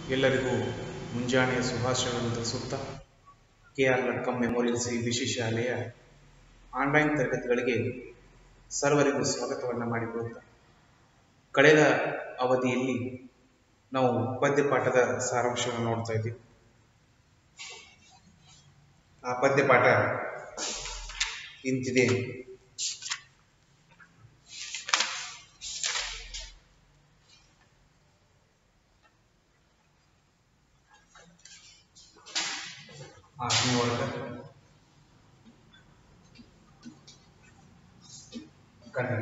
ಎಲ್ಲರಿಗೂ ಮುಂಜಾನೆಯ ಶುಭಾಶಯಗಳನ್ನು ತಿಳಿಸುತ್ತಾ K R Latkam memorial C ವಿಶೇಷ ಶಾಲೆಯ ಆನ್ಲೈನ್ ತರಗತಿಗಳಿಗೆ ಸರ್ವರಿಗೂ ಸ್ವಾಗತವನ್ನು ಮಾಡಿಕೊಳ್ಳುತ್ತಾ ಕಳೆದ ಅವಧಿಯಲ್ಲಿ ನಾವು ಪದ್ಯಪಾಠದ ಸಾರಾಂಶವನ್ನು ನೋಡ್ತಾ ಇದ್ದೀವಿ ಆ ಪದ್ಯಪಾಠ ಇಂತಿದೆ ಆರನೇ ವರ್ಗ ಕನ್ನಡ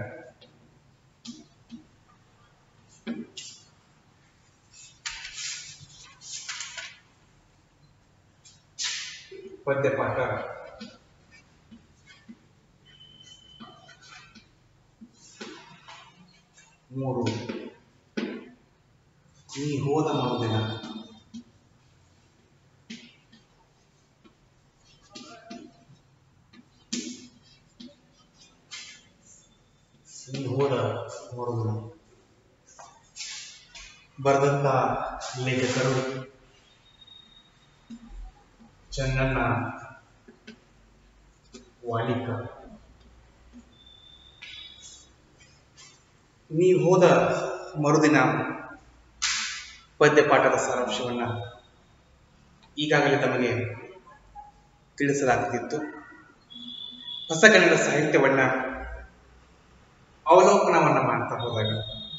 ಪದ್ಯಪಾಠ ಮೂರು ನೀ ಹೋದ ಮರುದಿನ ನೀ ಹೋದ ಮರುದಿನ ಬರೆದಂತ ಲೇಖಕರು ಚನ್ನಣ್ಣ ವಾಲಿಕ ನೀ ಹೋದ ಮರುದಿನ ಪದ್ಯಪಾಠದ ಸಾರಾಂಶವನ್ನ ಈಗಾಗಲೇ ತಮಗೆ ತಿಳಿಸಲಾಗುತ್ತಿತ್ತು ಹೊಸ ಕನ್ನಡ ಸಾಹಿತ್ಯವನ್ನ ಅವಲೋಕನವನ್ನ ಮಾಡ್ತಾ ಹೋದಾಗ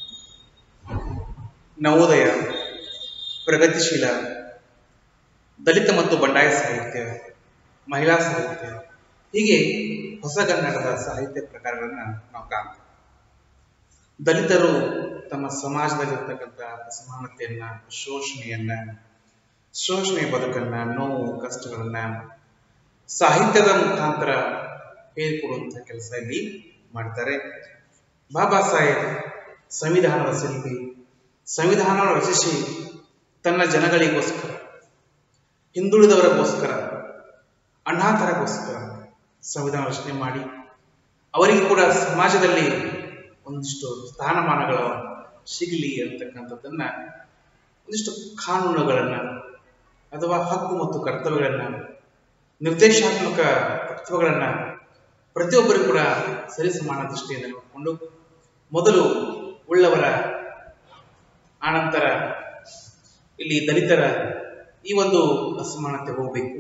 ನವೋದಯ ಪ್ರಗತಿಶೀಲ ದಲಿತ ಮತ್ತು ಬಂಡಾಯ ಸಾಹಿತ್ಯ ಮಹಿಳಾ ಸಾಹಿತ್ಯ ಹೀಗೆ ಹೊಸ ಕನ್ನಡದ ಸಾಹಿತ್ಯ ಪ್ರಕಾರಗಳನ್ನ ನಾವು ಕಾಣ್ತೇವೆ ದಲಿತರು ತಮ್ಮ ಸಮಾಜದಲ್ಲಿರ್ತಕ್ಕಂಥ ಅಸಮಾನತೆಯನ್ನ ಶೋಷಣೆಯನ್ನ ಶೋಷಣೆ ಬದುಕನ್ನ ನೋವು ಕಷ್ಟಗಳನ್ನ ಸಾಹಿತ್ಯದ ಮುಖಾಂತರ ಹೇಳಿಕೊಡುವಂತ ಕೆಲಸ ಇಲ್ಲಿ ಮಾಡ್ತಾರೆ ಬಾಬಾ ಸಾಹೇಬ್ ಸಂವಿಧಾನದ ಶಿಲ್ಪಿ ಸಂವಿಧಾನವನ್ನು ರಚಿಸಿ ತನ್ನ ಜನಗಳಿಗೋಸ್ಕರ ಹಿಂದುಳಿದವರಿಗೋಸ್ಕರ ಅನಾಥರಿಗೋಸ್ಕರ ಸಂವಿಧಾನ ರಚನೆ ಮಾಡಿ ಅವರಿಗೆ ಕೂಡ ಸಮಾಜದಲ್ಲಿ ಒಂದಿಷ್ಟು ಸ್ಥಾನಮಾನಗಳು ಸಿಗಲಿ ಅಂತಕ್ಕಂಥದ್ದನ್ನ ಒಂದಿಷ್ಟು ಕಾನೂನುಗಳನ್ನ ಅಥವಾ ಹಕ್ಕು ಮತ್ತು ಕರ್ತವ್ಯಗಳನ್ನ ನಿರ್ದೇಶಾತ್ಮಕ ತತ್ವಗಳನ್ನ ಪ್ರತಿಯೊಬ್ಬರಿಗೂ ಕೂಡ ಸರಿಸಮಾನ ದೃಷ್ಟಿಯಿಂದ ನೋಡಿಕೊಂಡು ಮೊದಲು ಉಳ್ಳವರ ಆನಂತರ ಇಲ್ಲಿ ದಲಿತರ ಈ ಒಂದು ಅಸಮಾನತೆ ಹೋಗಬೇಕು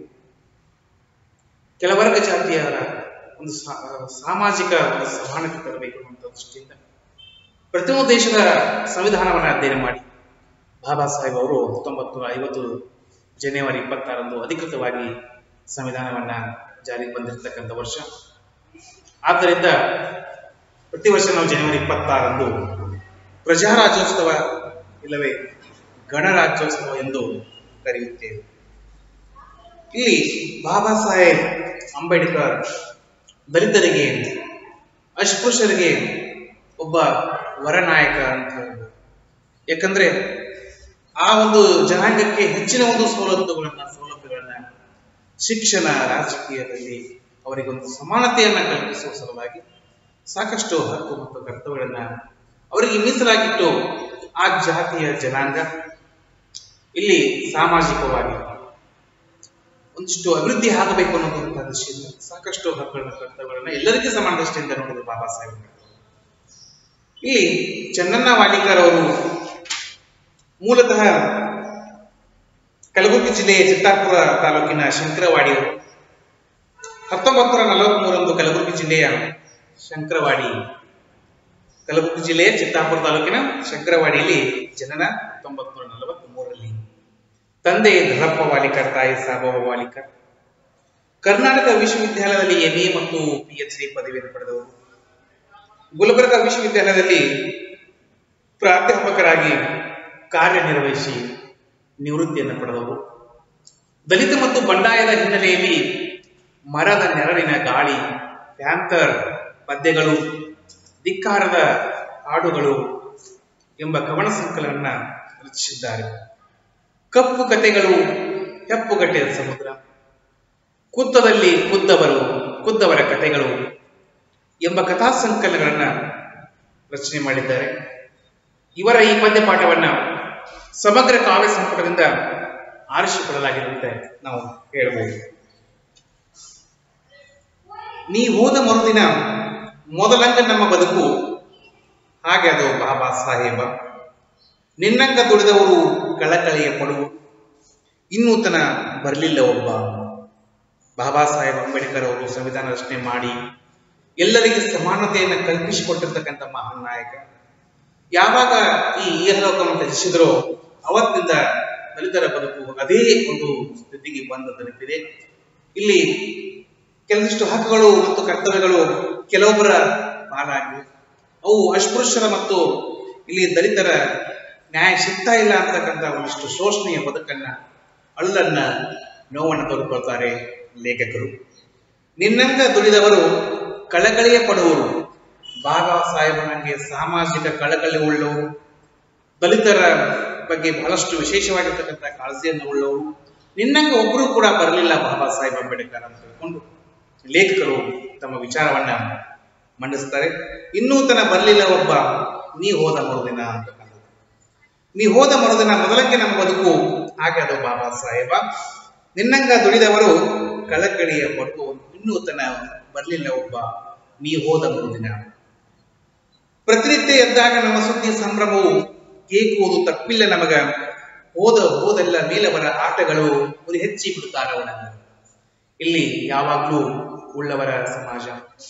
ಕೆಲವರ್ಗ ಜಾತಿಯರ ಒಂದು ಸಾಮಾಜಿಕ ಒಂದು ಸಮಾನತೆ ತರಬೇಕು ಅನ್ನುವಂಥ ದೃಷ್ಟಿಯಿಂದ ಪ್ರತಿಯೊಂದು ದೇಶದ ಸಂವಿಧಾನವನ್ನು ಅಧ್ಯಯನ ಮಾಡಿ ಬಾಬಾ ಸಾಹೇಬ್ ಅವರು ಹತ್ತೊಂಬತ್ತು ನೂರ ಐವತ್ತು ಜನವರಿ ಇಪ್ಪತ್ತಾರಂದು ಅಧಿಕೃತವಾಗಿ ಸಂವಿಧಾನವನ್ನ ಜಾರಿಗೆ ಬಂದಿರತಕ್ಕಂಥ ವರ್ಷ ಆದ್ದರಿಂದ ಪ್ರತಿ ವರ್ಷ ನಾವು ಜನವರಿ ಇಪ್ಪತ್ತಾರಂದು ಪ್ರಜಾರಾಜ್ಯೋತ್ಸವ ಇಲ್ಲವೇ ಗಣರಾಜ್ಯೋತ್ಸವ ಎಂದು ಕರೆಯುತ್ತೇವೆ ಇಲ್ಲಿ ಬಾಬಾ ಸಾಹೇಬ್ ಅಂಬೇಡ್ಕರ್ ದಲಿತರಿಗೆ ಅಸ್ಪೃಶ್ಯರಿಗೆ ಒಬ್ಬ ವರನಾಯಕ ಅಂತ ಹೇಳ್ಬೋದು ಯಾಕಂದ್ರೆ ಆ ಒಂದು ಜನಾಂಗಕ್ಕೆ ಹೆಚ್ಚಿನ ಒಂದು ಸವಲತ್ತುಗಳನ್ನ ಸೌಲಭ್ಯಗಳನ್ನ ಶಿಕ್ಷಣ ರಾಜಕೀಯದಲ್ಲಿ ಅವರಿಗೆ ಒಂದು ಸಮಾನತೆಯನ್ನ ಕಲ್ಪಿಸುವ ಸಲುವಾಗಿ ಸಾಕಷ್ಟು ಹಕ್ಕು ಮತ್ತು ಕರ್ತವ್ಯಗಳನ್ನ ಅವರಿಗೆ ಮೀಸಲಾಗಿಟ್ಟು ಆ ಜಾತಿಯ ಜನಾಂಗ ಇಲ್ಲಿ ಸಾಮಾಜಿಕವಾಗಿ ಒಂದಿಷ್ಟು ಅಭಿವೃದ್ಧಿ ಆಗಬೇಕು ಅನ್ನೋದಂತ ದೃಷ್ಟಿಯಿಂದ ಸಾಕಷ್ಟು ಹಕ್ಕುಗಳನ್ನ ಕರ್ತವ್ಯಗಳನ್ನ ಎಲ್ಲರಿಗೂ ಸಮಾನ ದೃಷ್ಟಿಯಿಂದ ನೋಡಿದ್ರು ಬಾಬಾ ಸಾಹೇಬ್ ಇಲ್ಲಿ ಚನ್ನಣ್ಣ ವಾಲಿಕರ್ ಅವರು ಮೂಲತಃ ಕಲಬುರಗಿ ಜಿಲ್ಲೆಯ ಚಿತ್ತಾಪುರ ತಾಲೂಕಿನ ಶಂಕರವಾಡಿಯವರು ಹತ್ತೊಂಬತ್ತು ನೂರ ನಲವತ್ಮೂರಂದು ಕಲಬುರಗಿ ಜಿಲ್ಲೆಯ ಶಂಕರವಾಡಿ ಕಲಬುರಗಿ ಜಿಲ್ಲೆಯ ಚಿತ್ತಾಪುರ ತಾಲೂಕಿನ ಶಂಕರವಾಡಿಯಲ್ಲಿ ಜನನ ಹತ್ತೊಂಬತ್ತು ನೂರ ನಲವತ್ತ್ ಮೂರರಲ್ಲಿ ತಂದೆ ಧರಪ್ಪ ವಾಲಿಕರ್ ತಾಯಿ ಸಾಬವ ವಾಲಿಕರ್ ಕರ್ನಾಟಕ ವಿಶ್ವವಿದ್ಯಾಲಯದಲ್ಲಿ ಎಂಎ ಮತ್ತು ಪಿಎಚ್ ಡಿ ಪದವಿಯನ್ನು ಪಡೆದವರು ಗುಲ್ಬರ್ಗಾ ವಿಶ್ವವಿದ್ಯಾಲಯದಲ್ಲಿ ಪ್ರಾಧ್ಯಾಪಕರಾಗಿ ಕಾರ್ಯನಿರ್ವಹಿಸಿ ನಿವೃತ್ತಿಯನ್ನು ಪಡೆದವರು ದಲಿತ ಮತ್ತು ಬಂಡಾಯದ ಹಿನ್ನೆಲೆಯಲ್ಲಿ ಮರದ ನೆರಳಿನ ಗಾಳಿ ಪ್ಯಾಂಥರ್ ಪದ್ಯಗಳು ಧಿಕ್ಕಾರದ ಹಾಡುಗಳು ಎಂಬ ಕವನ ಸಂಕಲನ ರಚಿಸಿದ್ದಾರೆ ಕಪ್ಪು ಕತೆಗಳು ಹೆಪ್ಪುಗಟ್ಟಿದ ಸಮುದ್ರ ಕುತ್ತದಲ್ಲಿ ಖುದ್ದವರು ಖುದ್ದವರ ಕತೆಗಳು ಎಂಬ ಕಥಾ ಸಂಕಲನಗಳನ್ನ ರಚನೆ ಮಾಡಿದ್ದಾರೆ ಇವರ ಈ ಪದ್ಯಪಾಠವನ್ನ ಸಮಗ್ರ ಕಾವ್ಯ ಸಂಪುಟದಿಂದ ಆರಿಸಿಕೊಳ್ಳಲಾಗಿರುವಂತೆ ನಾವು ಹೇಳಬಹುದು ನೀ ಹೋದ ಮರುದಿನ ಮೊದಲಂಗ ನಮ್ಮ ಬದುಕು ಹಾಗೆ ಅದು ಬಾಬಾ ಸಾಹೇಬ ನಿನ್ನಂಗ ದುಡಿದವರು ಕಳಕಳಿಯ ಪಡು ಇನ್ನೂತನ ಬರಲಿಲ್ಲ ಒಬ್ಬ ಬಾಬಾ ಸಾಹೇಬ್ ಅಂಬೇಡ್ಕರ್ ಅವರು ಸಂವಿಧಾನ ರಚನೆ ಮಾಡಿ ಎಲ್ಲರಿಗೆ ಸಮಾನತೆಯನ್ನು ಕಲ್ಪಿಸಿಕೊಟ್ಟಿರ್ತಕ್ಕಂಥ ಮಹಾನ್ ನಾಯಕ ಯಾವಾಗ ಈ ಇಹಲೋಕವನ್ನು ತ್ಯಜಿಸಿದ್ರೋ ಅವತ್ತಿನಿಂದ ದಲಿತರ ಬದುಕು ಅದೇ ಒಂದು ಸ್ಥಿತಿಗೆ ಬಂದ ತಲುಪಿದೆ ಇಲ್ಲಿ ಕೆಲವಿಷ್ಟು ಹಕ್ಕುಗಳು ಮತ್ತು ಕರ್ತವ್ಯಗಳು ಕೆಲವೊಬ್ಬರ ಪಾಲಾಗಿವೆ ಅವು ಅಸ್ಪೃಶ್ಯರ ಮತ್ತು ಇಲ್ಲಿ ದಲಿತರ ನ್ಯಾಯ ಸಿಗ್ತಾ ಇಲ್ಲ ಅಂತಕ್ಕಂಥ ಒಂದಿಷ್ಟು ಶೋಷಣೆಯ ಬದುಕನ್ನ ಅಳ್ಳನ್ನ ನೋವನ್ನು ತೋರಿಕೊಳ್ತಾರೆ ಲೇಖಕರು ನಿನ್ನಂಗ ದುಡಿದವರು ಕಳಕಳಿಯ ಪಡುವರು ಬಾಬಾ ಸಾಹೇಬನಿಗೆ ಸಾಮಾಜಿಕ ಕಳಕಳಿ ಉಳ್ಳವರು ದಲಿತರ ಬಗ್ಗೆ ಬಹಳಷ್ಟು ವಿಶೇಷವಾಗಿರ್ತಕ್ಕಂಥ ಕಾಳಜಿಯನ್ನು ಉಳ್ಳವರು ನಿನ್ನಂಗ ಒಬ್ಬರು ಕೂಡ ಬರಲಿಲ್ಲ ಬಾಬಾ ಸಾಹೇಬ್ ಅಂಬೇಡ್ಕರ್ ಅಂತ ಹೇಳ್ಕೊಂಡು ಲೇಖಕರು ತಮ್ಮ ವಿಚಾರವನ್ನ ಮಂಡಿಸ್ತಾರೆ ಇನ್ನೂ ತನ ಬರಲಿಲ್ಲ ಒಬ್ಬ ನೀ ಹೋದ ಮರುದಿನ ಅಂತಕ್ಕಂಥದ್ದು ನೀ ಹೋದ ಮರುದಿನ ಮೊದಲಕ್ಕೆ ನಮ್ಮ ಬದುಕು ಹಾಗೆ ಅದು ಬಾಬಾ ಸಾಹೇಬ ನಿನ್ನಂಗ ದುಡಿದವರು ಕಳಕಳಿಯ ಬದುಕು ಇನ್ನೂ ತನ ಬರಲಿಲ್ಲ ಒಬ್ಬ ನೀ ಹೋದ ಮರುದಿನ ಪ್ರತಿನಿತ್ಯ ಎದ್ದಾಗ ನಮ್ಮ ಸುದ್ದಿ ಸಂಭ್ರಮವು ಕೇಕುವುದು ತಪ್ಪಿಲ್ಲ ನಮಗ ಹೋದ ಹೋದೆಲ್ಲ ಮೇಲವರ ಆಟಗಳು ಒಂದು ಹೆಚ್ಚಿ ಬಿಡುತ್ತಾರ ಅವನನ್ನ ಇಲ್ಲಿ ಯಾವಾಗ್ಲೂ ಉಳ್ಳವರ ಸಮಾಜ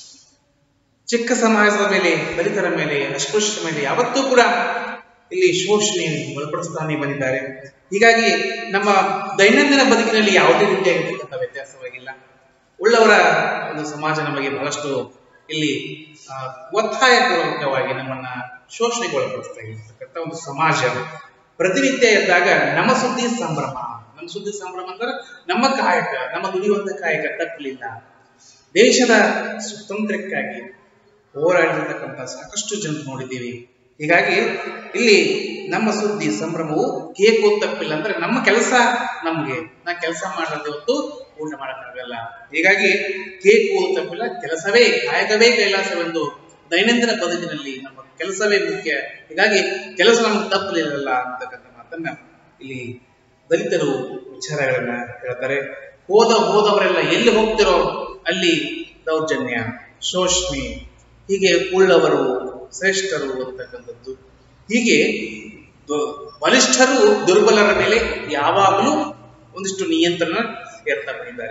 ಚಿಕ್ಕ ಸಮಾಜದ ಮೇಲೆ ದಲಿತರ ಮೇಲೆ ಅಸ್ಪೃಶ್ಯರ ಮೇಲೆ ಯಾವತ್ತೂ ಕೂಡ ಇಲ್ಲಿ ಶೋಷಣೆ ಒಳಪಡಿಸ್ತಾನೆ ಬಂದಿದ್ದಾರೆ ಹೀಗಾಗಿ ನಮ್ಮ ದೈನಂದಿನ ಬದುಕಿನಲ್ಲಿ ಯಾವುದೇ ರೀತಿಯಾಗಿರ್ತಕ್ಕಂಥ ವ್ಯತ್ಯಾಸವಾಗಿಲ್ಲ ಉಳ್ಳವರ ಒಂದು ಸಮಾಜ ನಮಗೆ ಬಹಳಷ್ಟು ಇಲ್ಲಿ ಆ, ಒತ್ತಾಯಪೂರ್ವಕವಾಗಿ ನಮ್ಮನ್ನ ಶೋಷಣೆಗೆ ಒಳಪಡಿಸ್ತಾ ಇರ್ತಕ್ಕಂಥ ಒಂದು ಸಮಾಜ ಪ್ರತಿನಿತ್ಯ ಎದ್ದಾಗ ನಮ್ಮ ಸುದ್ದಿ ಸಂಭ್ರಮ ನಮ್ಮ ಸುದ್ದಿ ಸಂಭ್ರಮ ಅಂದ್ರೆ ನಮ್ಮ ಕಾಯಕ ನಮ್ಮ ದುಡಿಯುವಂತ ಕಾಯಕ ತಪ್ಪಲಿಲ್ಲ ದೇಶದ ಸ್ವಾತಂತ್ರ್ಯಕ್ಕಾಗಿ ಹೋರಾಡಿರ್ತಕ್ಕಂಥ ಸಾಕಷ್ಟು ಜನ ನೋಡಿದ್ದೀವಿ ಹೀಗಾಗಿ ಇಲ್ಲಿ ನಮ್ಮ ಸುದ್ದಿ ಸಂಭ್ರಮವು ಕೇಕು ತಪ್ಪಿಲ್ಲ ಅಂದ್ರೆ ನಮ್ಮ ಕೆಲಸ ನಮ್ಗೆ ನಾ ಕೆಲಸ ಮಾಡದೆ ಹೊತ್ತು ಊಟ ಮಾಡಕ್ಕಾಗಲ್ಲ ಹೀಗಾಗಿ ಕೇಕು ತಪ್ಪಿಲ್ಲ ಕೆಲಸವೇ ಕಾಯಕವೇ ಕೈಲಾಸವೆಂದು ದೈನಂದಿನ ಬದುಕಿನಲ್ಲಿ ನಮ್ಮ ಕೆಲಸವೇ ಮುಖ್ಯ ಹೀಗಾಗಿ ಕೆಲಸ ನಮ್ಗೆ ತಪ್ಪಲಿಲ್ಲ ಅಂತಕ್ಕಂಥ ಮಾತನ್ನ ಇಲ್ಲಿ ದಲಿತರು ವಿಚಾರಗಳನ್ನ ಹೇಳ್ತಾರೆ ಹೋದ ಹೋದವರೆಲ್ಲ ಎಲ್ಲಿ ಹೋಗ್ತಿರೋ ಅಲ್ಲಿ ದೌರ್ಜನ್ಯ ಶೋಷಣೆ ಹೀಗೆ ಉಳ್ಳವರು ಶ್ರೇಷ್ಠರು ಅಂತಕ್ಕಂಥದ್ದು ಹೀಗೆ ದು- ಬಲಿಷ್ಠರು ದುರ್ಬಲರ ಮೇಲೆ ಯಾವಾಗಲೂ ಒಂದಿಷ್ಟು ನಿಯಂತ್ರಣ ಏರ್ತಾ ಬಂದಿದ್ದಾರೆ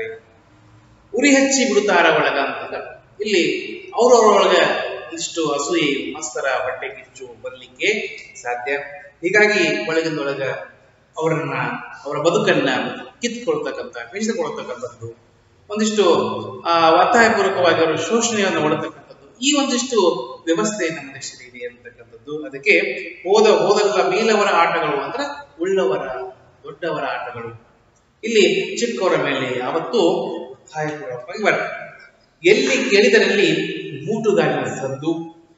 ಉರಿ ಹಚ್ಚಿ ಬಿಡುತ್ತಾರ ಒಳಗ ಅಂತ ಇಲ್ಲಿ ಅವರವರೊಳಗ ಒಂದಿಷ್ಟು ಅಸೂಯೆ ಮತ್ಸರ ಹೊಟ್ಟೆ ಕಿಚ್ಚು ಬರ್ಲಿಕ್ಕೆ ಸಾಧ್ಯ ಹೀಗಾಗಿ ಒಳಗಿಂದೊಳಗ ಅವರನ್ನ ಅವರ ಬದುಕನ್ನ ಕಿತ್ಕೊಳ್ತಕ್ಕಂಥ ಹಿಡಿದುಕೊಳ್ತಕ್ಕಂಥದ್ದು ಒಂದಿಷ್ಟು ಆ ಒತ್ತಾಯಪೂರ್ವಕವಾಗಿ ಅವರು ಶೋಷಣೆಯನ್ನು ಒಳತಕ್ಕಂಥದ್ದು ಈ ಒಂದಿಷ್ಟು ವ್ಯವಸ್ಥೆ ನಮ್ಮ ದೇಶದಲ್ಲಿ ಇದೆ ಅಂತಕ್ಕಂಥದ್ದು ಅದಕ್ಕೆ ಹೋದ ಹೋದಲ್ಲ ಮೇಲವರ ಆಟಗಳು ಅಂದ್ರೆ ಉಳ್ಳವರ ದೊಡ್ಡವರ ಆಟಗಳು ಇಲ್ಲಿ ಚಿಕ್ಕವರ ಮೇಲೆ ಯಾವತ್ತೂ ಒತ್ತಾಯಪೂರ್ವಕವಾಗಿ ಬರ್ತದೆ ಎಲ್ಲಿ ಕೇಳಿದರಲ್ಲಿ ಮೂಟುಗಾಲಿನ ಸದ್ದು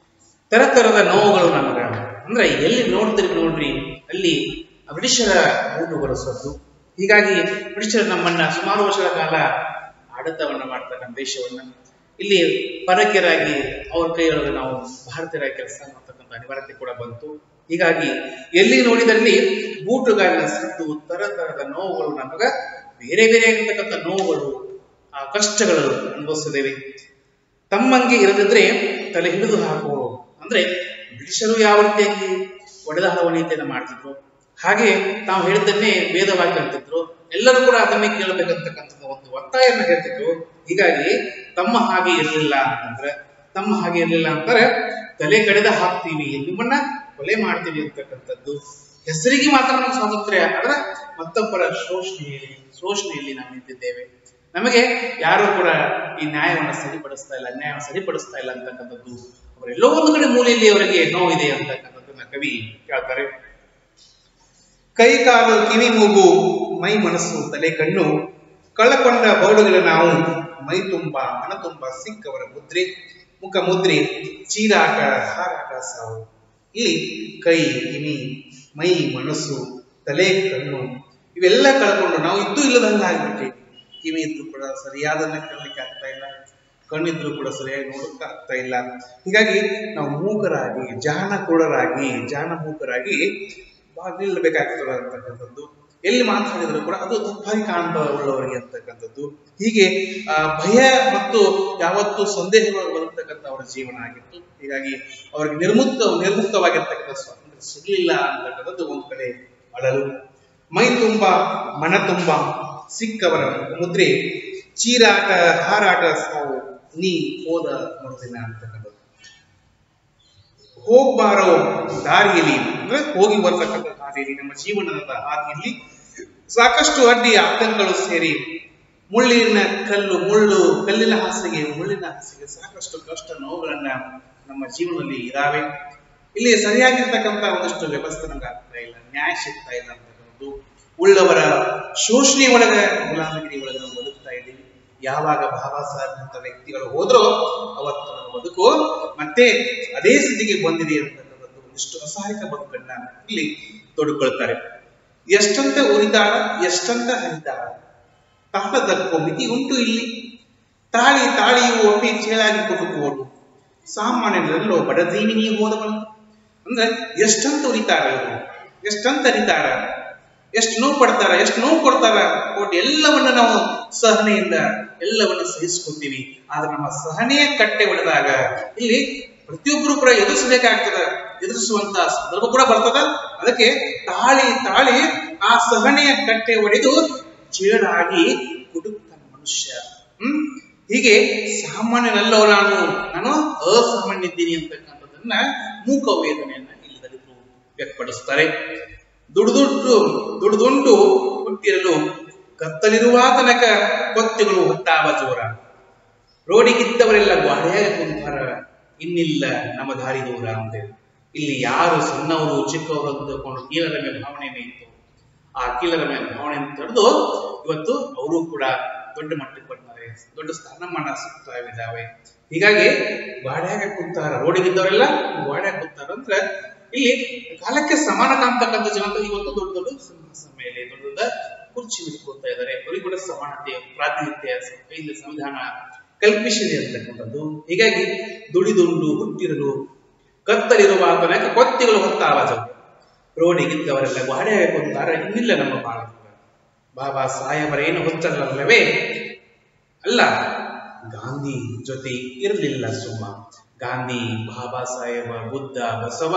ತರತರದ ನೋವುಗಳು ನಮಗ ಅಂದ್ರೆ ಎಲ್ಲಿ ನೋಡ್ತೀರಿ ನೋಡ್ರಿ ಅಲ್ಲಿ ಬ್ರಿಟಿಷರ ಮೂಟುಗಳ ಸದ್ದು ಹೀಗಾಗಿ ಬ್ರಿಟಿಷರು ನಮ್ಮನ್ನ ಸುಮಾರು ವರ್ಷಗಳ ಕಾಲ ಆಡಳಿತವನ್ನ ಮಾಡ್ತಾರೆ ನಮ್ಮ ದೇಶವನ್ನ ಇಲ್ಲಿ ಪರಕೀಯರಾಗಿ ಅವ್ರ ಕೈಯೊಳಗೆ ನಾವು ಭಾರತೀಯರಾಗಿ ಕೆಲಸ ಮಾಡ್ತಕ್ಕಂಥ ಅನಿವಾರ್ಯತೆ ಕೂಡ ಬಂತು ಹೀಗಾಗಿ ಎಲ್ಲಿ ನೋಡಿದಲ್ಲಿ ಬೂಟುಗಾಲಿನ ಸದ್ದು ತರ ತರದ ನೋವುಗಳು ನಮಗ ಬೇರೆ ಬೇರೆ ಆಗಿರ್ತಕ್ಕಂಥ ನೋವುಗಳು ಆ ಕಷ್ಟಗಳು ಅನುಭವಿಸಿದ್ದೇವೆ ತಮ್ಮಂಗೆ ಇರದಿದ್ರೆ ತಲೆ ಹಿಡಿದು ಹಾಕುವರು ಅಂದ್ರೆ ಬ್ರಿಟಿಷರು ಯಾವ ರೀತಿಯಾಗಿ ಒಡೆದಾಡುವ ನೀತಿಯನ್ನು ಮಾಡ್ತಿದ್ರು ಹಾಗೆ ತಾವು ಹೇಳಿದ್ದನ್ನೇ ವೇದವಾಗಿ ಅಂತಿದ್ರು ಎಲ್ಲರೂ ಕೂಡ ಅದನ್ನೇ ಕೇಳಬೇಕಂತಕ್ಕಂಥ ಒಂದು ಒತ್ತಾಯನ್ನ ಹೇಳ್ತಿದ್ರು ಹೀಗಾಗಿ ತಮ್ಮ ಹಾಗೆ ಇರಲಿಲ್ಲ ಅಂತಂದ್ರೆ ತಮ್ಮ ಹಾಗೆ ಇರಲಿಲ್ಲ ಅಂತಾರೆ ತಲೆ ಕಡೆದ ಹಾಕ್ತೀವಿ ನಿಮ್ಮನ್ನ ಕೊಲೆ ಮಾಡ್ತೀವಿ ಅಂತಕ್ಕಂಥದ್ದು ಹೆಸರಿಗೆ ಮಾತ್ರ ನಮ್ಮ ಸ್ವಾತಂತ್ರ್ಯ ಆದ್ರೆ ಮತ್ತೊಬ್ಬರ ಶೋಷಣೆಯಲ್ಲಿ ಶೋಷಣೆಯಲ್ಲಿ ನಾವು ನಿಂತಿದ್ದೇವೆ ನಮಗೆ ಯಾರು ಕೂಡ ಈ ನ್ಯಾಯವನ್ನು ಸರಿಪಡಿಸ್ತಾ ಇಲ್ಲ ನ್ಯಾಯವನ್ನು ಸರಿಪಡಿಸ್ತಾ ಇಲ್ಲ ಅಂತಕ್ಕಂಥದ್ದು ಅವರೆಲ್ಲೋ ಒಂದು ಕಡೆ ಮೂಲೆಯಲ್ಲಿ ಅವರಿಗೆ ನೋವಿದೆ ಅಂತಕ್ಕಂಥದ್ದನ್ನ ಕವಿ ಹೇಳ್ತಾರೆ ಕೈ ಕಾಲು ಕಿವಿ ಮೂಗು ಮೈ ಮನಸ್ಸು ತಲೆ ಕಣ್ಣು ಕಳ್ಳಕೊಂಡ ಬೌಡುಗಳ ನಾವು ಮೈ ತುಂಬ ಮನ ತುಂಬ ಸಿಕ್ಕವರ ಮುದ್ರೆ ಮುಖ ಮುದ್ರೆ ಚೀರಾಟ ಹಾರಾಟ ಸಾವು ಇಲ್ಲಿ ಕೈ ಕಿವಿ ಮೈ ಮನಸ್ಸು ತಲೆ ಕಣ್ಣು ಇವೆಲ್ಲ ಕಳ್ಕೊಂಡು ನಾವು ಇದ್ದು ಇಲ್ಲದಂಗ ಆಗ್ಬಿಟ್ಟಿವಿ ಕಿವಿ ಇದ್ರು ಕೂಡ ಸರಿಯಾದನ್ನ ಕೇಳಲಿಕ್ಕೆ ಆಗ್ತಾ ಇಲ್ಲ ಕಣ್ಣಿದ್ರು ಕೂಡ ಸರಿಯಾಗಿ ನೋಡಕ್ಕೆ ಆಗ್ತಾ ಇಲ್ಲ ಹೀಗಾಗಿ ನಾವು ಮೂಕರಾಗಿ ಜಾನ ಕುರುಡರಾಗಿ ಜಾನ ಮೂಕರಾಗಿ ಬಹಳ ನಿಲ್ಲಬೇಕಾಗ್ತದೆ ಅಂತಕ್ಕಂಥದ್ದು ಎಲ್ಲಿ ಮಾತಾಡಿದ್ರು ಕೂಡ ಅದು ತಪ್ಪಾಗಿ ಕಾಣ್ತಾ ಉಳ್ಳವರಿಗೆ ಅಂತಕ್ಕಂಥದ್ದು ಹೀಗೆ ಆ, ಭಯ ಮತ್ತು ಯಾವತ್ತು ಸಂದೇಹಗಳು ಬರತಕ್ಕಂಥ ಅವರ ಜೀವನ ಆಗಿತ್ತು ಹೀಗಾಗಿ ಅವರಿಗೆ ನಿರ್ಮುಕ್ತ ನಿರ್ಮುಕ್ತವಾಗಿರ್ತಕ್ಕಂಥ ಸ್ವಾತಂತ್ರ್ಯ ಸಿಗಲಿಲ್ಲ ಅಂತಕ್ಕಂಥದ್ದು ಒಂದು ಕಡೆ ಅಳಲು ಮೈ ತುಂಬ ಮನ ತುಂಬ ಸಿಕ್ಕವರ ಮುದ್ರೆ ಚೀರಾಟ ಹಾರಾಟ ಸಾವು ನೀ ಹೋದ ಮರುದಿನ ಅಂತಕ್ಕಂಥದ್ದು ಹೋಗ್ಬಾರೋ ದಾರಿಯಲ್ಲಿ ಅಂದ್ರೆ ಹೋಗಿ ಬರ್ತಕ್ಕಂಥ ದಾರಿಯಲ್ಲಿ ನಮ್ಮ ಜೀವನದ ಹಾದಿಯಲ್ಲಿ ಸಾಕಷ್ಟು ಅಡ್ಡಿ ಆತಂಕಗಳು ಸೇರಿ ಮುಳ್ಳಿನ ಕಲ್ಲು ಮುಳ್ಳು ಕಲ್ಲಿನ ಹಾಸಿಗೆ ಮುಳ್ಳಿನ ಹಾಸಿಗೆ ಸಾಕಷ್ಟು ಕಷ್ಟ ನೋವುಗಳನ್ನ ನಮ್ಮ ಜೀವನದಲ್ಲಿ ಇದಾವೆ ಇಲ್ಲಿ ಸರಿಯಾಗಿರ್ತಕ್ಕಂಥ ಒಂದಷ್ಟು ವ್ಯವಸ್ಥೆ ನಮ್ಗೆ ಆಗ್ತಾ ಇಲ್ಲ ನ್ಯಾಯ ಸಿಗ್ತಾ ಇಲ್ಲ ಅಂತಕ್ಕಂಥದ್ದು ಉಳ್ಳವರ ಶೋಷಣೆ ಒಳಗ ಗುಲಾಮಗಿರಿ ಒಳಗ ನಾವು ಬದುಕ್ತಾ ಇದ್ದೀವಿ ಯಾವಾಗ ಬಾಬಾ ಸಾಹೇಬ್ ಅಂತ ವ್ಯಕ್ತಿಗಳು ಹೋದ್ರೋ ಅವತ್ತು ನಮ್ಮ ಬದುಕು ಮತ್ತೆ ಅದೇ ಸ್ಥಿತಿಗೆ ಬಂದಿದೆ ಅಂತಕ್ಕಂಥದ್ದು ಒಂದಿಷ್ಟು ಅಸಹಾಯಕ ಬದುಕನ್ನ ಇಲ್ಲಿ ತೊಡಕೊಳ್ತಾರೆ ಎಷ್ಟಂತ ಉರಿತಾಳ ಎಷ್ಟಂತ ಹರಿತಾಳ ತಾಳದಕ್ಕೂ ಮಿತಿ ಉಂಟು ಇಲ್ಲಿ ತಾಳಿ ತಾಳಿಯು ಒಪ್ಪಿ ಚೇಳಾಗಿ ಕೊಡುಕೋಡು ಸಾಮಾನ್ಯರಲ್ಲೋ ಬಡದೀವಿನಿ ಹೋದವಳು ಅಂದ್ರೆ ಎಷ್ಟಂತ ಉರಿತಾರ ಇವರು ಎಷ್ಟಂತ ಹರಿತಾರ ಎಷ್ಟು ನೋವು ಪಡ್ತಾರ ಎಷ್ಟು ನೋವು ಕೊಡ್ತಾರ ಕೊಟ್ಟು ಎಲ್ಲವನ್ನ ನಾವು ಸಹನೆಯಿಂದ ಎಲ್ಲವನ್ನ ಸಹಿಸ್ಕೊತೀವಿ ಆದ್ರೆ ನಮ್ಮ ಸಹನೆಯ ಕಟ್ಟೆ ಒಡೆದಾಗ ಇಲ್ಲಿ ಪ್ರತಿಯೊಬ್ಬರು ಕೂಡ ಎದುರಿಸಬೇಕಾಗ್ತದ ಎದುರಿಸುವಂತ ಸಂದರ್ಭ ಕೂಡ ಬರ್ತದ ಅದಕ್ಕೆ ತಾಳಿ ತಾಳಿ ಆ ಸಹನೆಯ ಕಟ್ಟೆ ಒಡೆದು ಚೇಡಾಗಿ ಕುಡುಕ್ತಾನ ಮನುಷ್ಯ ಹ್ಮ್ ಹೀಗೆ ಸಾಮಾನ್ಯನಲ್ಲೋ ನಾನು ನಾನು ಅಸಾಮಾನ್ಯ ಇದ್ದೀನಿ ಅಂತಕ್ಕಂಥದ್ದನ್ನ ಮೂಕ ವೇದನೆಯನ್ನ ಇಲ್ಲಿ ದಲಿತರು ವ್ಯಕ್ತಪಡಿಸ್ತಾರೆ ದುಡ್ದುಂಟು ದುಡ್ದುಂಟು ಹುಟ್ಟಿರಲು ಕತ್ತಲಿರುವ ತನಕ ಕೊತ್ತುಗಳು ಹೊತ್ತಾವ ಜೋರ ರೋಡಿಗಿದ್ದವರೆಲ್ಲ ಗ್ವಾಡೆಯಾಗ ಕುಂತಾರ ಇನ್ನಿಲ್ಲ ನಮ್ಮ ದಾರಿ ದೂರ ಅಂತೇಳಿ ಇಲ್ಲಿ ಯಾರು ಸಣ್ಣವರು ಚಿಕ್ಕವರು ಅಂದುಕೊಂಡು ಕೀಳರ ಮೇಲೆ ಭಾವನೆನೇ ಇತ್ತು ಆ ಕೀಳರ ಮೇಲೆ ಭಾವನೆ ತಡೆದು ಇವತ್ತು ಅವರು ಕೂಡ ದೊಡ್ಡ ಮಟ್ಟಕ್ಕೆ ಬರ್ತಾರೆ ದೊಡ್ಡ ಸ್ಥಾನಮಾನ ಸಿಗ್ತಾ ಇದ್ದಾವೆ ಹೀಗಾಗಿ ಗಾಡ್ಯಾಗ ಕುಂತಾರ ರೋಡಿಗಿದ್ದವರೆಲ್ಲ ಗಾಡ್ಯಾಗ ಕುಂತಾರ ಅಂದ್ರೆ ಇಲ್ಲಿ ಕಾಲಕ್ಕೆ ಸಮಾನ ಕಾಣ್ತಕ್ಕಂಥ ಜನರು ಇವತ್ತು ದೊಡ್ಡ ದೊಡ್ಡ ಸಿಂಹಾಸನ ಮೇಲೆ ದೊಡ್ಡ ದೊಡ್ಡ ಕುರ್ಚಿ ಹಿಡ್ಕೊಳ್ತಾ ಇದ್ದಾರೆ ಅವರಿಗೆ ಕೂಡ ಸಮಾನತೆ ಪ್ರಾತಿನಿಧ್ಯ ಇಲ್ಲಿ ಸಂವಿಧಾನ ಕಲ್ಪಿಸಿದೆ ಅಂತಕ್ಕಂಥದ್ದು ಹೀಗಾಗಿ ದುಡಿದುಂಡು ಹುಟ್ಟಿರಲು ಕತ್ತಲಿರುವ ತನಕ ಕೊತ್ತಿಗಳು ಹೊತ್ತ ಆವಾಜ ರೋಡಿಗಿದ್ದವರೆಲ್ಲ ಗಾಡೆ ಕೊಂತಾರ ಇನ್ನಿಲ್ಲ ನಮ್ಮ ಬಾಳ ಬಾಬಾ ಸಾಹೇಬರೇನು ಹೊಚ್ಚಲ್ಲವೇ ಅಲ್ಲ ಗಾಂಧಿ ಜೊತೆ ಇರಲಿಲ್ಲ ಸುಮ್ಮ ಗಾಂಧಿ ಬಾಬಾ ಸಾಹೇಬ ಬುದ್ಧ ಬಸವ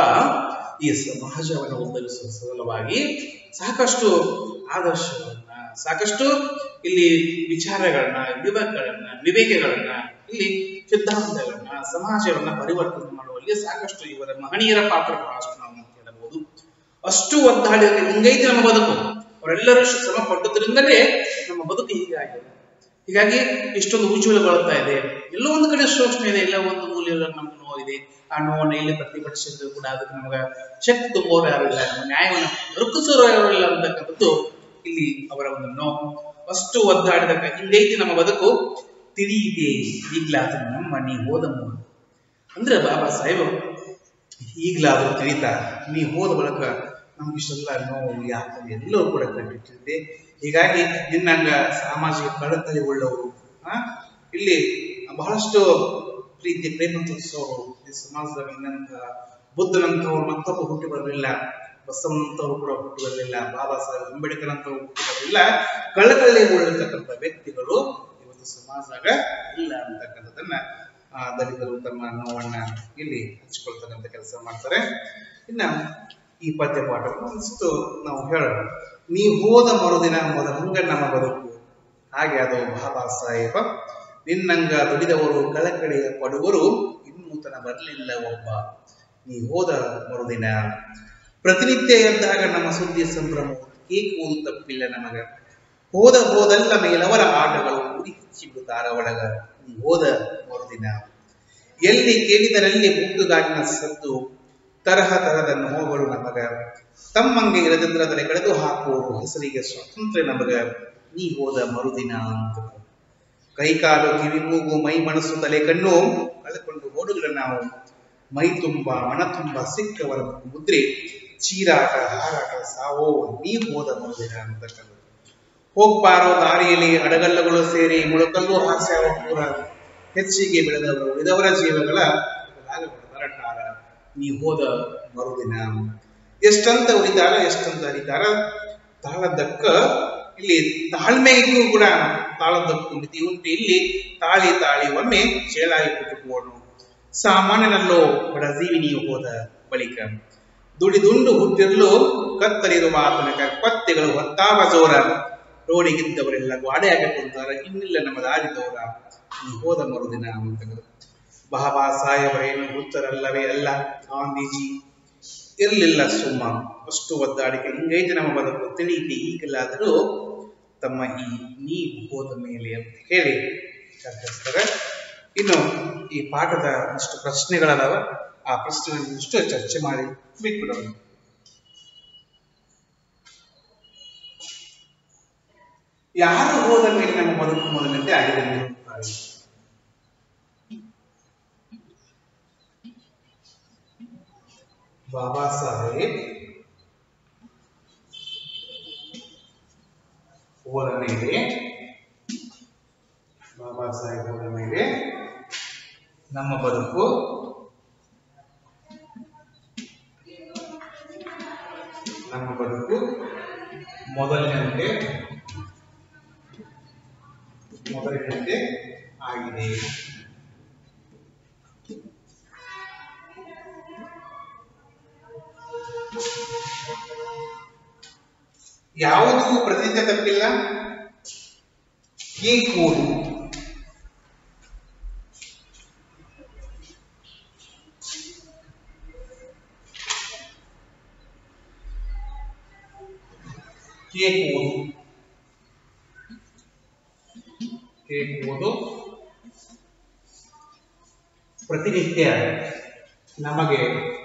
ಈ ಸಮಾಜವನ್ನು ಉದ್ಧರಿಸುವ ಸಲುವಾಗಿ ಸಾಕಷ್ಟು ಆದರ್ಶಗಳನ್ನ ಸಾಕಷ್ಟು ಇಲ್ಲಿ ವಿಚಾರಗಳನ್ನ ವಿವೇಕಗಳನ್ನ ವಿವೇಕಗಳನ್ನ ಇಲ್ಲಿ ಸಿದ್ಧಾಂತಗಳನ್ನ ಸಮಾಜವನ್ನ ಪರಿವರ್ತನೆ ಮಾಡುವಲ್ಲಿ ಸಾಕಷ್ಟು ಇವರ ಮಹನೀಯರ ಪಾತ್ರ ಬಹಳಷ್ಟು ನಾವು ಕೇಳಬಹುದು ಅಷ್ಟು ಒದ್ದಾಡಿದ ಹಿಂಗೈತೆ ನಮ್ಮ ಬದುಕು ಅವರೆಲ್ಲರೂ ಶ್ರಮ ಪಟ್ಟದ್ರಿಂದಲೇ ನಮ್ಮ ಬದುಕು ಹೀಗಾಗಿದೆ ಹೀಗಾಗಿ ಇಷ್ಟೊಂದು ಉಜ್ವಲಗೊಳ್ತಾ ಇದೆ ಎಲ್ಲೋ ಒಂದು ಕಡೆ ಶೋಷಣೆ ಇದೆ ಎಲ್ಲ ಒಂದು ಮೂಲೆಯಲ್ಲಿ ನಮ್ಗೆ ನೋವಿದೆ ಆ ನೋವನ್ನು ಇಲ್ಲಿ ಪ್ರತಿಭಟಿಸಿದ್ರು ಕೂಡ ಅದಕ್ಕೆ ನಮ್ಗೆ ಶಕ್ತಿ ತುಂಬುವವರು ಯಾರು ಇಲ್ಲ ನಮ್ಮ ನ್ಯಾಯವನ್ನು ದೊರಕಿಸೋರು ಯಾರು ಇಲ್ಲ ಅಂತಕ್ಕಂಥದ್ದು ಇಲ್ಲಿ ಅವರ ಒಂದು ನೋವು ಅಷ್ಟು ಒದ್ದಾಡಿದ ಹಿಂಗೈತಿ ನಮ್ಮ ಬದುಕು ತಿಳಿಯಿದೆ ಈಗ್ಲಾದ್ರೂ ನಮ್ಮ ನೀ ಹೋದ ಮೂಲ ಅಂದ್ರೆ ಬಾಬಾ ಸಾಹೇಬ್ ಈಗ್ಲಾದ್ರೂ ತಿಳಿತಾ ನೀ ಹೋದ ಬಳಿಕ ನಮ್ಗಿಷ್ಟೆಲ್ಲ ನೋವು ಯಾತನೆ ಎಲ್ಲವೂ ಕೂಡ ಕಂಡಿಟ್ಟಿದೆ ಹೀಗಾಗಿ ನಿನ್ನಂಗ ಸಾಮಾಜಿಕ ಕಳಕಳಿ ಉಳ್ಳವರು ಆ ಇಲ್ಲಿ ಬಹಳಷ್ಟು ಪ್ರೀತಿ ಪ್ರೇಮ ತೋರಿಸೋರು ಈ ಸಮಾಜದಾಗ ನಿನ್ನಂತ ಬುದ್ಧನಂತವ್ರು ಮತ್ತೊಬ್ಬ ಹುಟ್ಟಿ ಬರಲಿಲ್ಲ ಬಸವನಂತವ್ರು ಕೂಡ ಹುಟ್ಟಿ ಬರಲಿಲ್ಲ ಬಾಬಾ ಸಾಹೇಬ್ ಅಂಬೇಡ್ಕರ್ ಅಂತವ್ರು ಹುಟ್ಟಿ ಬರಲಿಲ್ಲ ಕಳಕಳಿ ಉಳ್ಳತಕ್ಕಂಥ ವ್ಯಕ್ತಿಗಳು ಇವತ್ತು ಸಮಾಜದಾಗ ಇಲ್ಲ ಅಂತಕ್ಕಂಥದ್ದನ್ನ ಆ, ದಲಿತರು ತಮ್ಮ ನೋವನ್ನ ಇಲ್ಲಿ ಹಂಚಿಕೊಳ್ತಕ್ಕಂಥ ಕೆಲಸ ಮಾಡ್ತಾರೆ ಇನ್ನ ಈ ಪದ್ಯ ಪಾಠ ಒಂದಿಷ್ಟು ನಾವು ಹೇಳೋಣ ನೀ ಹೋದ ಮರುದಿನ ಮೊದಲಂಗ ನಮ್ಮ ಬದುಕು ಹಾಗೆ ಅದು ಬಾಬಾ ಸಾಹೇಬ ನಿನ್ನಂಗ ದುಡಿದವರು ಕಳಕಳಿಯ ಪಡುವರು ಇನ್ನೂತನ ಬರಲಿಲ್ಲ ಒಬ್ಬ ನೀ ಹೋದ ಮರುದಿನ ಪ್ರತಿನಿತ್ಯ ಎದ್ದಾಗ ನಮ್ಮ ಸುದ್ದಿ ಸಂಭ್ರಮ ಕೇಕುವುದು ತಪ್ಪಿಲ್ಲ ನಮಗ ಹೋದ ಹೋದಲ್ಲ ಮೇಲವರ ಆಟಗಳು ಉರಿ ಹೆಚ್ಚಿ ಬಿಡುತ್ತಾರ ಒಳಗ ನೀ ಹೋದ ಮರುದಿನ ಎಲ್ಲಿ ಕೇಳಿದರಲ್ಲಿ ಮುಗ್ದುಗಾಗಿನ ಸದ್ದು ತರಹ ತರಹದ ನೋವುಗಳು ನಮಗ ತಮ್ಮಂಗೆ ಇರದಿದ್ರದರೆ ಕಳೆದು ಹಾಕುವರು ಹೆಸರಿಗೆ ಸ್ವಾತಂತ್ರ್ಯ ನಮಗ ನೀ ಹೋದ ಮರುದಿನ ಅಂತ ಕೈಕಾಲು ಕಿವಿ ಮೂಗು ಮೈ ಮನಸ್ಸು ತಲೆ ಕಣ್ಣು ಕಳೆದುಕೊಂಡು ಓಡುಗಳ ನಾವು ಮೈ ತುಂಬ ಮನ ತುಂಬ ಸಿಕ್ಕವರ ಮುದ್ರೆ ಚೀರಾಟ ಹಾರಾಟ ಸಾವೋ ನೀ ಹೋದ ಮರುದಿನ ಅಂತಕ್ಕಂಥದ್ದು ಹೋಗ್ಬಾರೋ ದಾರಿಯಲ್ಲಿ ಅಡಗಲ್ಲಗಳು ಸೇರಿ ಮುಳುಕಲ್ಲು ಹಾಸ್ಯಾವ ಪೂರ ಹೆಚ್ಚಿಗೆ ಬೆಳೆದವರು ಉಳಿದವರ ಜೀವಗಳ ಬದಲಾಗ ಬಡದರಟಾರ ನೀ ಹೋದ ಮರುದಿನ ಎಷ್ಟಂತ ಉಳಿತಾರ ಎಷ್ಟಂತ ಅರಿತಾರ ತಾಳದಕ್ಕ ಇಲ್ಲಿ ತಾಳ್ಮೆಗೂ ಕೂಡ ತಾಳದಕ್ಕೂ ಮಿತಿ ಉಂಟು ಇಲ್ಲಿ ತಾಳಿ ತಾಳಿ ಒಮ್ಮೆ ಚೇಳಾಗಿ ಕುಟುಕೋಣು ಸಾಮಾನ್ಯನಲ್ಲೋ ಬಡ ಜೀವಿನಿಯು ಹೋದ ಬಳಿಕ ದುಡಿದುಂಡು ಹುಟ್ಟಿರಲು ಕತ್ತಲಿರುವ ಆತನ ಕಪ್ಪತ್ತೆಗಳು ಹೊತ್ತಾವ ಜೋರ ರೋಡಿಗಿದ್ದವರೆಲ್ಲ ಗೋಡೆಯಾಗ ಕುಂತಾರ ಇನ್ನಿಲ್ಲ ನಮ್ಮ ದಾರಿ ತೋರ ನೀ ಹೋದ ಮರುದಿನ ಅಂತಂದ್ರು ಬಾಬಾ ಸಾಹೇಬರೇನು ಹುಚ್ಚರಲ್ಲವೇ ಅಲ್ಲ ಗಾಂಧೀಜಿ ಇರಲಿಲ್ಲ ಸುಮ್ಮ ಅಷ್ಟು ಒದ್ದಾಡಿಕೆ ಹಿಂಗೈತೆ ನಮ್ಮ ಬದುಕು ತಿಳಿಯಿತೆ ಈಗಲಾದರೂ ತಮ್ಮ ಈ ನೀವು ಹೋದ ಮೇಲೆ ಅಂತ ಹೇಳಿ ಚರ್ಚಿಸ್ತಾರೆ ಇನ್ನು ಈ ಪಾಠದ ಇಷ್ಟು ಪ್ರಶ್ನೆಗಳದಾವ ಆ ಪ್ರಶ್ನೆಗಳನ್ನು ಇಷ್ಟು ಚರ್ಚೆ ಮಾಡಿ ಬಿಟ್ಬಿಡೋಣ ಯಾರು ಹೋದ ಮೇಲೆ ನಮ್ಮ ಬದುಕು ಮೊದಲಂತೆ ಆಗಿದೆ ನಿರುತ್ತಾರೆ ಬಾಬಾ ಸಾಹೇಬ್ ಹೋದ ಮೇಲೆ ಬಾಬಾ ಸಾಹೇಬ್ ಹೋದ ಮೇಲೆ ನಮ್ಮ ಬದುಕು ನಮ್ಮ ಬದುಕು ಮೊದಲಿನಂತೆ ಮೊದಲಿನಂತೆ ಆಗಿದೆ ಯಾವುದೂ ಪ್ರತಿನಿತ್ಯ ತಪ್ಪಿಲ್ಲ ಈ ಕೂಡು ಕೇಕುವುದು ಕೇಕುವುದು ಪ್ರತಿನಿತ್ಯ ನಮಗೆ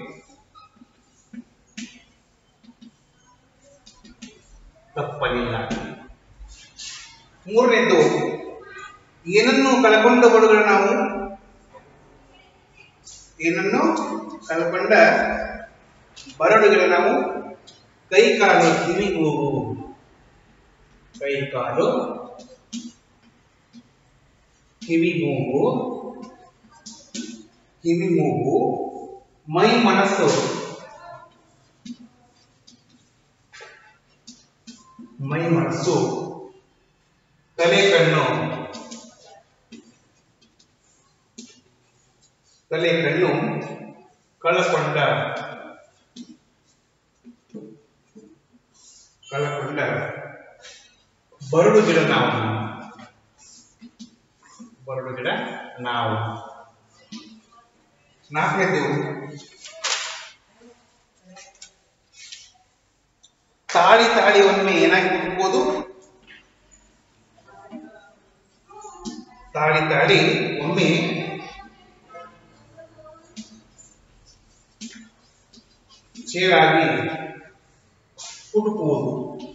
ತಪ್ಪಲಿಲ್ಲ ಮೂರನೇದ್ದು ಏನನ್ನು ಕಳ್ಕೊಂಡ ಬಡುಗಳು ನಾವು ಏನನ್ನು ಕಳ್ಕೊಂಡ ಬರಡುಗಳ ನಾವು ಕೈ ಕಾಲು ಕಿವಿ ಮೂಗು ಕೈ ಕಾಲು ಕಿವಿ ಮೂಗು ಕಿವಿ ಮೂಗು ಮೈ ಮನಸ್ಸು ಮೈ ಮನಸ್ಸು ತಲೆ ಕಣ್ಣು ತಲೆ ಕಣ್ಣು ಕಳಕೊಂಡ ಕಳಕೊಂಡ ಬರಡು ಗಿಡ ನಾವು ಬರಡು ಗಿಡ ನಾವು ನಾಲ್ಕನೇದು ತಾಳಿ ತಾಳಿ ಒಮ್ಮೆ ಏನಾಗಿ ಹುಟ್ಟಬಹುದು ತಾಳಿ ತಾಳಿ ಒಮ್ಮೆ ಚೇಳಾಗಿ ಹುಡುಕುವುದು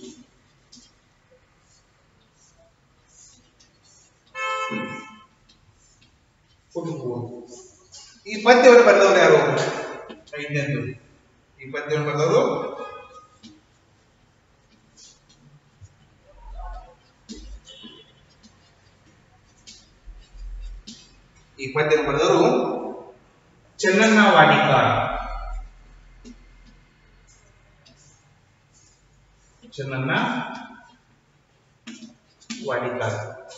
ಹುಡುಕುವುದು ಈ ಪದ್ಯವನ್ನು ಬರೆದವರು ಯಾರು ಐದನೇದು ಈ ಪದ್ಯವನ್ನು ಬರೆದವರು ಈ ಪದ್ಯವನ್ನು ಬರೆದವರು ಚೆನ್ನಣ್ಣ ವಾಡಿಕಾರ ಚೆನ್ನಣ್ಣ ವಾಡಿಕಾರ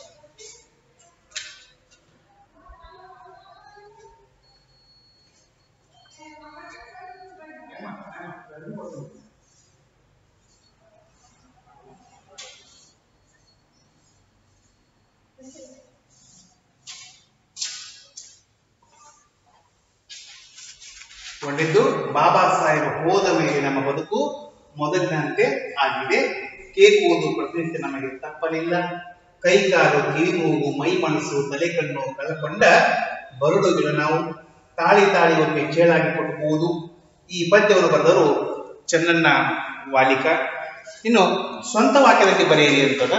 ಕೊಂಡಿದ್ದು ಬಾಬಾ ಸಾಹೇಬ್ ಹೋದ ಮೇಲೆ ನಮ್ಮ ಬದುಕು ಮೊದಲಿನಂತೆ ಆಗಿದೆ ಕೇಕ್ ಓದು ಪ್ರತಿನಿತ್ಯ ನಮಗೆ ತಪ್ಪಲಿಲ್ಲ ಕೈ ಕಾಲು ಕಿವಿ ಮೂಗು ಮೈ ಮನಸ್ಸು ತಲೆ ಕಣ್ಣು ಕಳಕೊಂಡ ಬರುಡು ಗಿಡ ನಾವು ತಾಳಿ ತಾಳಿ ಒಮ್ಮೆ ಚೇಳಾಗಿ ಕೊಟ್ಟುವುದು ಈ ಪದ್ಯವನ್ನು ಬರೆದವರು ಚೆನ್ನಣ್ಣ ವಾಲಿಕ ಇನ್ನು ಸ್ವಂತ ವಾಕ್ಯದಲ್ಲಿ ಬರೆಯಿರಿ ಅಂತದ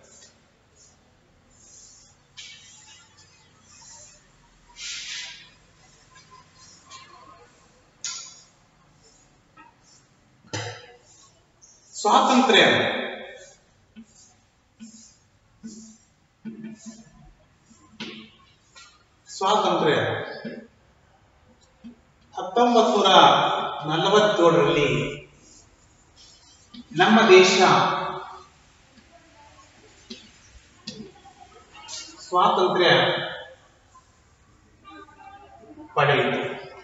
ಸ್ವಾತಂತ್ರ್ಯ ಸ್ವಾತಂತ್ರ್ಯ ಹತ್ತೊಂಬತ್ತು ನೂರ ನಲವತ್ತೇಳರಲ್ಲಿ ನಮ್ಮ ದೇಶ ಸ್ವಾತಂತ್ರ್ಯ ಪಡೆಯಿತು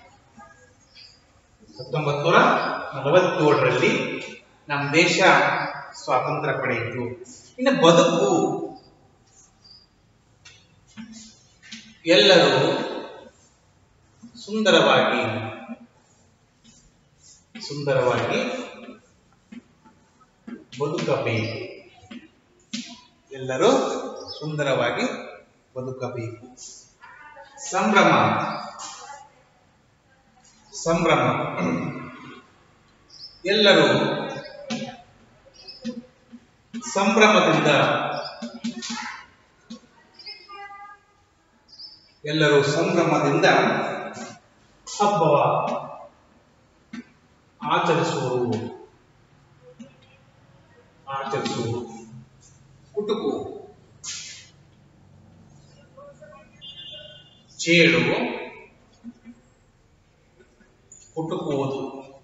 ಹತ್ತೊಂಬತ್ತು ನೂರ ನಲವತ್ತೇಳರಲ್ಲಿ ನಮ್ಮ ದೇಶ ಸ್ವಾತಂತ್ರ್ಯ ಪಡೆಯಿತು ಇನ್ನು ಬದುಕು ಎಲ್ಲರೂ ಸುಂದರವಾಗಿ ಸುಂದರವಾಗಿ ಬದುಕಬೇಕು ಎಲ್ಲರೂ ಸುಂದರವಾಗಿ ಬದುಕಬೇಕು ಸಂಭ್ರಮ ಸಂಭ್ರಮ ಎಲ್ಲರೂ ಸಂಭ್ರಮದಿಂದ ಎಲ್ಲರೂ ಸಂಭ್ರಮದಿಂದ ಹಬ್ಬವ ಆಚರಿಸುವರು ಆಚರಿಸುವರು ಕುಟುಕು ಚೇಳು ಕುಟುಕುವುದು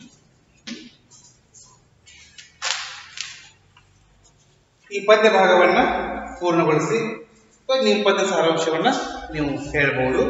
ಈ ಪದ್ಯ ಭಾಗವನ್ನ ಪೂರ್ಣಗೊಳಿಸಿ ಅಥವಾ ನೀವು ಪದ್ಯ ಸಾರಾಂಶವನ್ನ ನೀವು ಹೇಳ್ಬೋದು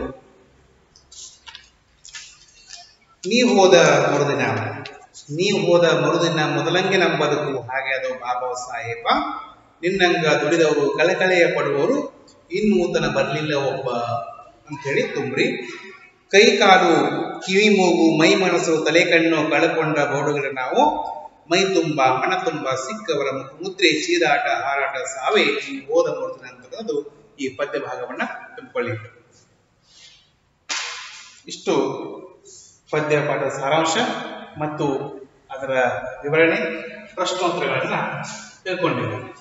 ನೀವು ಹೋದ ಮರುದಿನ ನೀವು ಹೋದ ಮರುದಿನ ಮೊದಲಂಗೆ ನಮ್ಮ ಬದುಕು ಹಾಗೆ ಅದು ಬಾಬಾ ಸಾಹೇಬ ನಿನ್ನಂಗ ದುಡಿದವರು ಕಳಕಳೆಯ ಪಡುವವರು ಇನ್ನೂತನ ಬರಲಿಲ್ಲ ಒಬ್ಬ ಅಂತೇಳಿ ತುಂಬ್ರಿ ಕೈ ಕಾಲು ಕಿವಿ ಮೂಗು ಮೈ ಮನಸ್ಸು ತಲೆ ಕಣ್ಣು ಕಳಕೊಂಡ ಬೋಡುಗಳ ನಾವು ಮೈ ತುಂಬ ಹಣ ತುಂಬ ಸಿಕ್ಕವರ ಮುದ್ರೆ ಚೀರಾಟ ಹಾರಾಟ ಸಾವೇ ಈ ಹೋದ ಮರುದಿನ ಅಂತಕ್ಕಂಥದ್ದು ಈ ಪದ್ಯ ಭಾಗವನ್ನ ತುಂಬಿಕೊಳ್ಳಿ ಇಷ್ಟು ಪದ್ಯ ಪಾಠದ ಸಾರಾಂಶ ಮತ್ತು ಅದರ ವಿವರಣೆ ಪ್ರಶ್ನೋತ್ತರಗಳನ್ನ ತಿಳ್ಕೊಂಡಿದ್ದೀವಿ